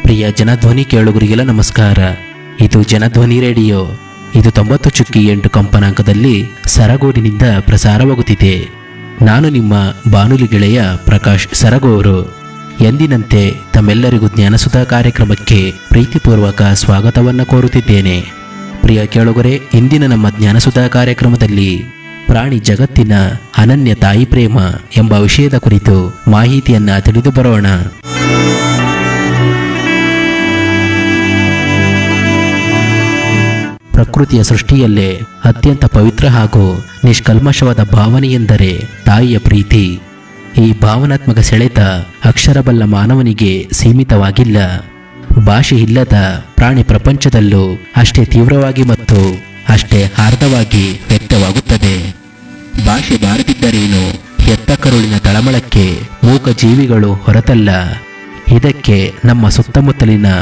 ಪ್ರಿಯ ಜನಧ್ವನಿ ಕೇಳುಗರಿಗೆಲ್ಲ ನಮಸ್ಕಾರ ಇದು ಜನಧ್ವನಿ ರೇಡಿಯೋ ಇದು ತೊಂಬತ್ತು ಚುಕ್ಕಿ ಎಂಟು ಕಂಪನಾಂಕದಲ್ಲಿ ಸರಗೂರಿನಿಂದ ಪ್ರಸಾರವಾಗುತ್ತಿದೆ ನಾನು ನಿಮ್ಮ ಬಾನುಲಿ ಗೆಳೆಯ ಪ್ರಕಾಶ್ ಸರಗೂರು ಎಂದಿನಂತೆ ತಮ್ಮೆಲ್ಲರಿಗೂ ಜ್ಞಾನಸುಧಾ ಕಾರ್ಯಕ್ರಮಕ್ಕೆ ಪ್ರೀತಿಪೂರ್ವಕ ಸ್ವಾಗತವನ್ನು ಕೋರುತ್ತಿದ್ದೇನೆ ಪ್ರಿಯ ಕೇಳುಗರೆ ಇಂದಿನ ನಮ್ಮ ಜ್ಞಾನಸುಧಾ ಕಾರ್ಯಕ್ರಮದಲ್ಲಿ ಪ್ರಾಣಿ ಜಗತ್ತಿನ ಅನನ್ಯ ತಾಯಿ ಪ್ರೇಮ ಎಂಬ ವಿಷಯದ ಕುರಿತು ಮಾಹಿತಿಯನ್ನ ತಿಳಿದು ಬರೋಣ ಪ್ರಕೃತಿಯ ಸೃಷ್ಟಿಯಲ್ಲೇ ಅತ್ಯಂತ ಪವಿತ್ರ ಹಾಗೂ ನಿಷ್ಕಲ್ಮಶವಾದ ಭಾವನೆ ಎಂದರೆ ತಾಯಿಯ ಪ್ರೀತಿ ಈ ಭಾವನಾತ್ಮಕ ಸೆಳೆತ ಅಕ್ಷರಬಲ್ಲ ಮಾನವನಿಗೆ ಸೀಮಿತವಾಗಿಲ್ಲ ಭಾಷೆ ಇಲ್ಲದ ಪ್ರಾಣಿ ಪ್ರಪಂಚದಲ್ಲೂ ಅಷ್ಟೇ ತೀವ್ರವಾಗಿ ಮತ್ತು ಅಷ್ಟೇ ಆರ್ಧವಾಗಿ ವ್ಯಕ್ತವಾಗುತ್ತದೆ ಭಾಷೆ ಬಾರದಿದ್ದರೇನು ಎತ್ತ ಕರುಳಿನ ತಳಮಳಕ್ಕೆ ಮೂಕ ಜೀವಿಗಳು ಹೊರತಲ್ಲ ಇದಕ್ಕೆ ನಮ್ಮ ಸುತ್ತಮುತ್ತಲಿನ